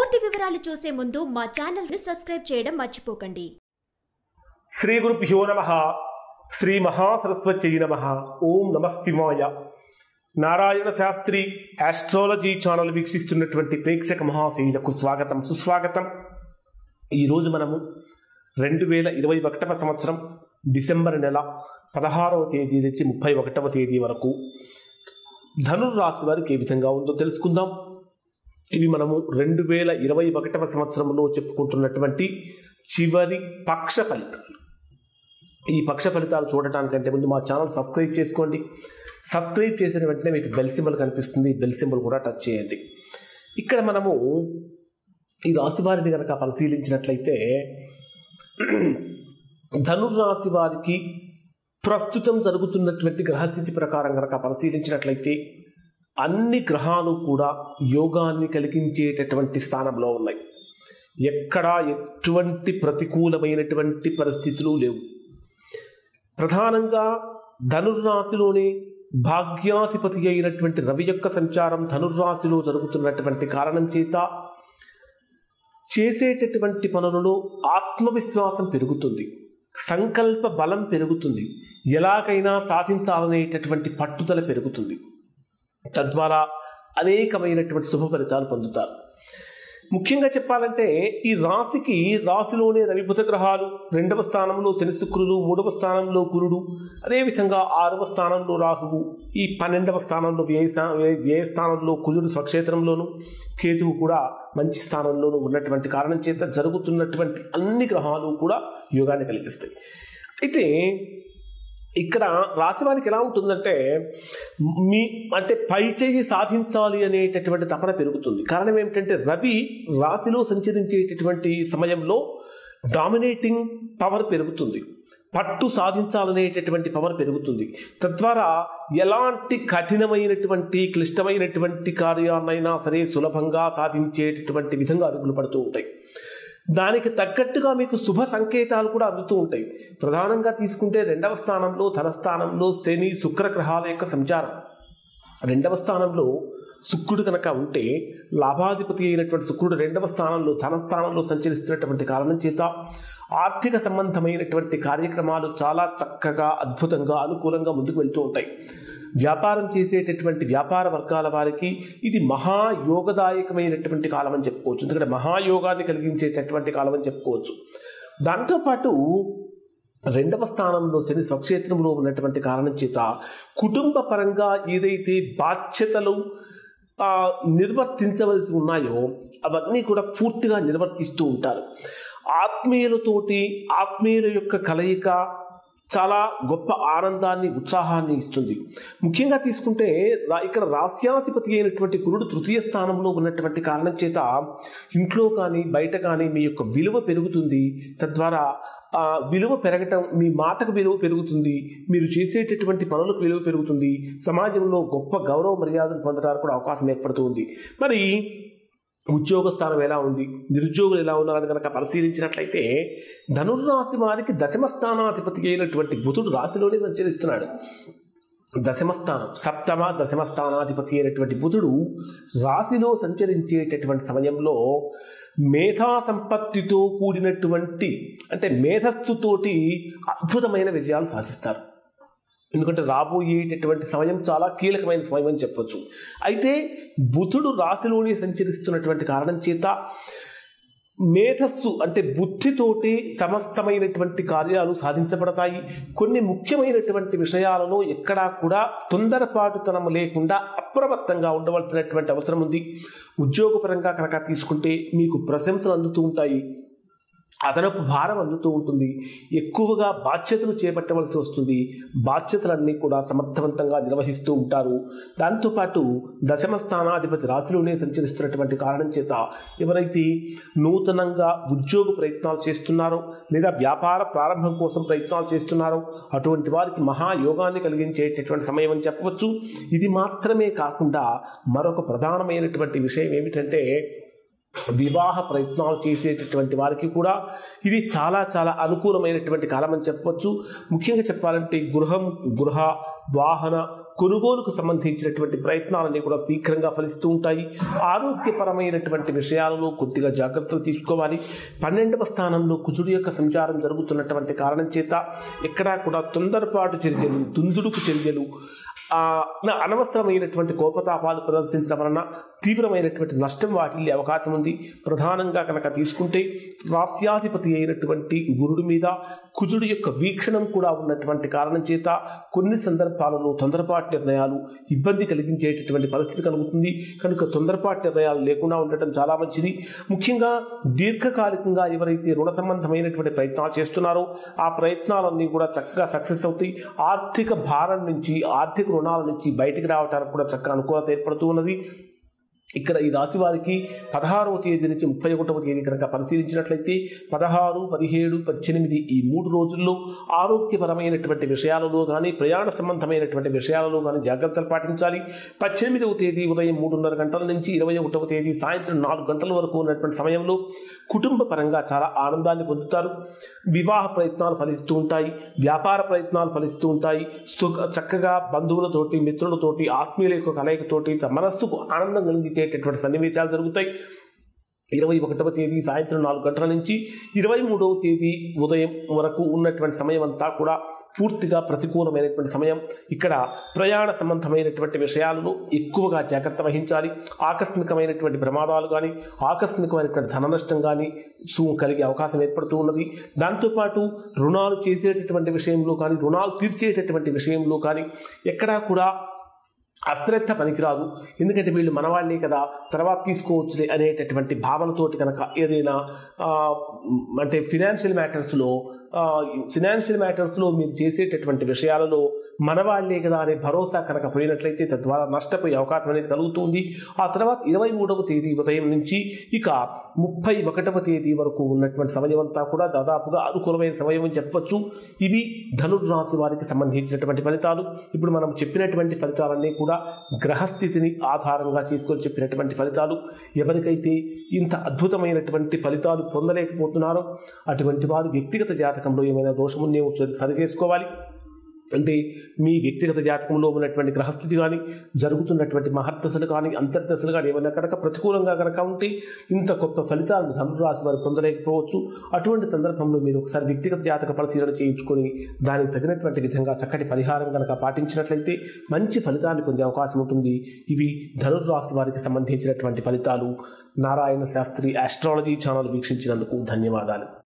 పూర్తి వివరాలు చూసే ముందు మా ఛానల్ ని సబ్స్క్రైబ్ చేయడం మర్చిపోకండి శ్రీ గురుభ్యో నమ శ్రీ మహాసరస్వత్యై నమ ఓం నమ శివాయ నారాయణ శాస్త్రి ఆస్ట్రాలజీ ఛానల్ వీక్షిస్తున్నటువంటి ప్రేక్షక మహాశైలకు స్వాగతం సుస్వాగతం ఈరోజు మనము రెండు వేల ఇరవై ఒకటవ సంవత్సరం డిసెంబర్ నెల పదహారవ తేదీ నుంచి ముప్పై ఒకటవ తేదీ వరకు ధనుర్రాశి వారికి ఏ విధంగా ఉందో తెలుసుకుందాం ఇవి మనము రెండు వేల ఇరవై ఒకటవ సంవత్సరంలో చెప్పుకుంటున్నటువంటి చివరి పక్ష ఫలితాలు ఈ పక్ష ఫలితాలు చూడటానికంటే ముందు మా ఛానల్ సబ్స్క్రైబ్ చేసుకోండి సబ్స్క్రైబ్ చేసిన వెంటనే మీకు బెల్ సింబల్ కనిపిస్తుంది బెల్ సింబల్ కూడా టచ్ చేయండి ఇక్కడ మనము ఈ రాశి వారిని కనుక పరిశీలించినట్లయితే ధనుర్రాశి వారికి ప్రస్తుతం జరుగుతున్నటువంటి గ్రహస్థితి ప్రకారం కనుక పరిశీలించినట్లయితే అన్ని గ్రహాలు కూడా యోగాన్ని కలిగించేటటువంటి స్థానంలో ఉన్నాయి ఎక్కడా ఎటువంటి ప్రతికూలమైనటువంటి పరిస్థితులు లేవు ప్రధానంగా ధనుర్రాశిలోనే భాగ్యాధిపతి అయినటువంటి రవి యొక్క సంచారం ధనుర్రాశిలో జరుగుతున్నటువంటి కారణం చేత చేసేటటువంటి పనులలో ఆత్మవిశ్వాసం పెరుగుతుంది సంకల్ప బలం పెరుగుతుంది ఎలాగైనా సాధించాలనేటటువంటి పట్టుదల పెరుగుతుంది తద్వారా అనేకమైనటువంటి శుభ ఫలితాలు పొందుతారు ముఖ్యంగా చెప్పాలంటే ఈ రాశికి రాశిలోనే రవి బుధ గ్రహాలు రెండవ స్థానంలో శని శుక్రులు మూడవ స్థానంలో గురుడు అదేవిధంగా ఆరవ స్థానంలో రాహువు ఈ పన్నెండవ స్థానంలో వ్యయ స్థా- వ్యయ- వ్యయ స్థానంలో కుజుడు స్వక్షేత్రంలోను కేతువు కూడా మంచి స్థానంలోనూ ఉన్నటువంటి కారణం చేత జరుగుతున్నటువంటి అన్ని గ్రహాలు కూడా యోగాన్ని కలిగిస్తాయి అయితే ఇక్కడ రాశి వారికి ఎలా ఉంటుందంటే మీ అంటే పై చేయి సాధించాలి అనేటటువంటి తపన పెరుగుతుంది కారణం ఏమిటంటే రవి రాశిలో సంచరించేటటువంటి సమయంలో డామినేటింగ్ పవర్ పెరుగుతుంది పట్టు సాధించాలనేటటువంటి పవర్ పెరుగుతుంది తద్వారా ఎలాంటి కఠినమైనటువంటి క్లిష్టమైనటువంటి కార్యాలైనా సరే సులభంగా సాధించేటటువంటి విధంగా అడుగులు పడుతూ ఉంటాయి దానికి తగ్గట్టుగా మీకు శుభ సంకేతాలు కూడా అందుతూ ఉంటాయి ప్రధానంగా తీసుకుంటే రెండవ స్థానంలో ధనస్థానంలో శని శుక్ర గ్రహాల యొక్క సంచారం రెండవ స్థానంలో శుక్రుడు కనుక ఉంటే లాభాధిపతి అయినటువంటి శుక్రుడు రెండవ స్థానంలో ధనస్థానంలో సంచరిస్తున్నటువంటి కారణం చేత ఆర్థిక సంబంధమైనటువంటి కార్యక్రమాలు చాలా చక్కగా అద్భుతంగా అనుకూలంగా ముందుకు వెళ్తూ ఉంటాయి వ్యాపారం చేసేటటువంటి వ్యాపార వర్గాల వారికి ఇది మహాయోగదాయకమైనటువంటి కాలం అని చెప్పుకోవచ్చు ఎందుకంటే మహాయోగాన్ని కలిగించేటటువంటి కాలం అని చెప్పుకోవచ్చు దాంతోపాటు రెండవ స్థానంలో శని స్వక్షేత్రంలో ఉన్నటువంటి కారణం చేత కుటుంబ పరంగా ఏదైతే బాధ్యతలు ఆ, నిర్వర్తించవలసి ఉన్నాయో అవన్నీ కూడా పూర్తిగా నిర్వర్తిస్తూ ఉంటారు ఆత్మీయులతోటి ఆత్మీయుల యొక్క కలయిక చాలా గొప్ప ఆనందాన్ని ఉత్సాహాన్ని ఇస్తుంది ముఖ్యంగా తీసుకుంటే రా- ఇక్కడ రాస్యాధిపతి అయినటువంటి గురుడు తృతీయ స్థానంలో ఉన్నటువంటి కారణం చేత ఇంట్లో కానీ బయట కానీ మీ యొక్క విలువ పెరుగుతుంది తద్వారా ఆ విలువ పెరగటం మీ మాటకు విలువ పెరుగుతుంది మీరు చేసేటటువంటి పనులకు విలువ పెరుగుతుంది సమాజంలో గొప్ప గౌరవ మర్యాదలు పొందడానికి కూడా అవకాశం ఏర్పడుతుంది మరి ఉద్యోగ స్థానం ఎలా ఉంది నిరుద్యోగులు ఎలా ఉన్నారని కనుక పరిశీలించినట్లయితే ధనుర్రాశి వారికి దశమ స్థానాధిపతి అయినటువంటి బుధుడు రాశిలోనే సంచరిస్తున్నాడు దశమ స్థానం సప్తమ దశమ స్థానాధిపతి అయినటువంటి బుధుడు రాశిలో సంచరించేటటువంటి సమయంలో మేధా సంపత్తితో కూడినటువంటి అంటే మేధస్సుతోటి అద్భుతమైన విజయాలు సాధిస్తారు ఎందుకంటే రాబోయేటటువంటి సమయం చాలా కీలకమైన సమయం అని చెప్పొచ్చు అయితే బుధుడు రాశిలోనే సంచరిస్తున్నటువంటి కారణం చేత మేధస్సు అంటే బుద్ధితోటి సమస్తమైనటువంటి కార్యాలు సాధించబడతాయి కొన్ని ముఖ్యమైనటువంటి విషయాలలో ఎక్కడా కూడా తొందరపాటుతనం లేకుండా అప్రమత్తంగా ఉండవలసినటువంటి అవసరం ఉంది ఉద్యోగపరంగా కనుక తీసుకుంటే మీకు ప్రశంసలు అందుతూ ఉంటాయి అదనపు భారం అందుతూ ఉంటుంది ఎక్కువగా బాధ్యతలు చేపట్టవలసి వస్తుంది బాధ్యతలన్నీ కూడా సమర్థవంతంగా నిర్వహిస్తూ ఉంటారు దాంతోపాటు దశమ స్థానాధిపతి రాశిలోనే సంచరిస్తున్నటువంటి కారణం చేత ఎవరైతే నూతనంగా ఉద్యోగ ప్రయత్నాలు చేస్తున్నారో లేదా వ్యాపార ప్రారంభం కోసం ప్రయత్నాలు చేస్తున్నారో అటువంటి వారికి మహాయోగాన్ని కలిగించేటటువంటి సమయం అని చెప్పవచ్చు ఇది మాత్రమే కాకుండా మరొక ప్రధానమైనటువంటి విషయం ఏమిటంటే వివాహ ప్రయత్నాలు చేసేటటువంటి వారికి కూడా ఇది చాలా చాలా అనుకూలమైనటువంటి కాలం అని చెప్పవచ్చు ముఖ్యంగా చెప్పాలంటే గృహం గృహ వాహన కొనుగోలుకు సంబంధించినటువంటి ప్రయత్నాలన్నీ కూడా శీఘ్రంగా ఫలిస్తూ ఉంటాయి ఆరోగ్యపరమైనటువంటి విషయాలలో కొద్దిగా జాగ్రత్తలు తీసుకోవాలి పన్నెండవ స్థానంలో కుజుడు యొక్క సంచారం జరుగుతున్నటువంటి కారణం చేత ఎక్కడా కూడా తొందరపాటు చర్యలు దుందుడుకు చర్యలు ఆ, నా- అనవసరమైనటువంటి కోపతాపాలు ప్రదర్శించడం వలన తీవ్రమైనటువంటి నష్టం వాటిల్లే అవకాశం ఉంది ప్రధానంగా కనుక తీసుకుంటే రాస్యాధిపతి అయినటువంటి గురుడు మీద కుజుడు యొక్క వీక్షణం కూడా ఉన్నటువంటి కారణం చేత కొన్ని సందర్భాలలో తొందరపాటు నిర్ణయాలు ఇబ్బంది కలిగించేటటువంటి పరిస్థితి కలుగుతుంది కనుక తొందరపాటు నిర్ణయాలు లేకుండా ఉండటం చాలా మంచిది ముఖ్యంగా దీర్ఘకాలికంగా ఎవరైతే రుణ సంబంధమైనటువంటి ప్రయత్నాలు చేస్తున్నారో ఆ ప్రయత్నాలన్నీ కూడా చక్కగా సక్సెస్ అవుతాయి ఆర్థిక భారం నుంచి ఆర్థిక రుణాల నుంచి బయటికి రావడానికి కూడా చక్కగా అనుకూలత ఏర్పడుతూ ఉన్నది ఇక్కడ ఈ రాశి వారికి పదహారవ తేదీ నుంచి ముప్పై ఒకటవ తేదీ కనుక పరిశీలించినట్లయితే పదహారు పదిహేడు పద్దెనిమిది ఈ మూడు రోజుల్లో ఆరోగ్యపరమైనటువంటి విషయాలలో కానీ ప్రయాణ సంబంధమైనటువంటి విషయాలలో కానీ జాగ్రత్తలు పాటించాలి పద్దెనిమిదవ తేదీ ఉదయం మూడున్నర గంటల నుంచి ఇరవై ఒకటవ తేదీ సాయంత్రం నాలుగు గంటల వరకు ఉన్నటువంటి సమయంలో కుటుంబ పరంగా చాలా ఆనందాన్ని పొందుతారు వివాహ ప్రయత్నాలు ఫలిస్తూ ఉంటాయి వ్యాపార ప్రయత్నాలు ఫలిస్తూ ఉంటాయి సుఖ చక్కగా బంధువులతోటి మిత్రులతోటి ఆత్మీయుల యొక్క కలయికతోటి చ- మనస్సుకు ఆనందం కలిగించేటటువంటి సన్నివేశాలు జరుగుతాయి ఇరవై ఒకటవ తేదీ సాయంత్రం నాలుగు గంటల నుంచి ఇరవై మూడవ తేదీ ఉదయం వరకు ఉన్నటువంటి సమయం అంతా కూడా పూర్తిగా ప్రతికూలమైనటువంటి సమయం ఇక్కడ ప్రయాణ సంబంధమైనటువంటి విషయాలను ఎక్కువగా జాగ్రత్త వహించాలి ఆకస్మికమైనటువంటి ప్రమాదాలు కానీ ఆకస్మికమైనటువంటి ధన నష్టం కానీ సు- కలిగే అవకాశం ఏర్పడుతూ ఉన్నది దాంతోపాటు రుణాలు చేసేటటువంటి విషయంలో కానీ రుణాలు తీర్చేటటువంటి విషయంలో కానీ ఎక్కడా కూడా అశ్రద్ధ పనికిరాదు ఎందుకంటే వీళ్ళు మనవాళ్ళే కదా తర్వాత తీసుకోవచ్చులే అనేటటువంటి భావనతోటి కనుక ఏదైనా ఆ, అంటే ఫినాన్షియల్ మ్యాటర్స్లో ఫినాన్షియల్ మ్యాటర్స్లో మీరు చేసేటటువంటి విషయాలలో మనవాళ్లే కదా అనే భరోసా కనుక పోయినట్లయితే తద్వారా నష్టపోయే అవకాశం అనేది కలుగుతుంది ఆ తర్వాత ఇరవై మూడవ తేదీ ఉదయం నుంచి ఇక ముప్పై ఒకటవ తేదీ వరకు ఉన్నటువంటి సమయం అంతా కూడా దాదాపుగా అనుకూలమైన సమయం అని చెప్పవచ్చు ఇవి ధనుర్రాశి వారికి సంబంధించినటువంటి ఫలితాలు ఇప్పుడు మనం చెప్పినటువంటి ఫలితాలన్నీ కూడా గ్రహస్థితిని ఆధారంగా చేసుకొని చెప్పినటువంటి ఫలితాలు ఎవరికైతే ఇంత అద్భుతమైనటువంటి ఫలితాలు పొందలేకపోతున్నారో అటువంటి వారు వ్యక్తిగత జాతకంలో ఏమైనా దోషమున్నేమో సరి చేసుకోవాలి అంటే మీ వ్యక్తిగత జాతకంలో ఉన్నటువంటి గ్రహస్థితి కానీ జరుగుతున్నటువంటి మహర్దశలు కానీ అంతర్దశలు కానీ ఏమైనా కనుక ప్రతికూలంగా కనుక ఉంటే ఇంత గొప్ప ఫలితాలను ధనురాశి వారు పొందలేకపోవచ్చు అటువంటి సందర్భంలో మీరు ఒకసారి వ్యక్తిగత జాతక పరిశీలన చేయించుకొని దానికి తగినటువంటి విధంగా చక్కటి పరిహారం కనుక పాటించినట్లయితే మంచి ఫలితాన్ని పొందే అవకాశం ఉంటుంది ఇవి ధనుర్రాశి వారికి సంబంధించినటువంటి ఫలితాలు నారాయణ శాస్త్రి ఆస్ట్రాలజీ ఛానల్ వీక్షించినందుకు ధన్యవాదాలు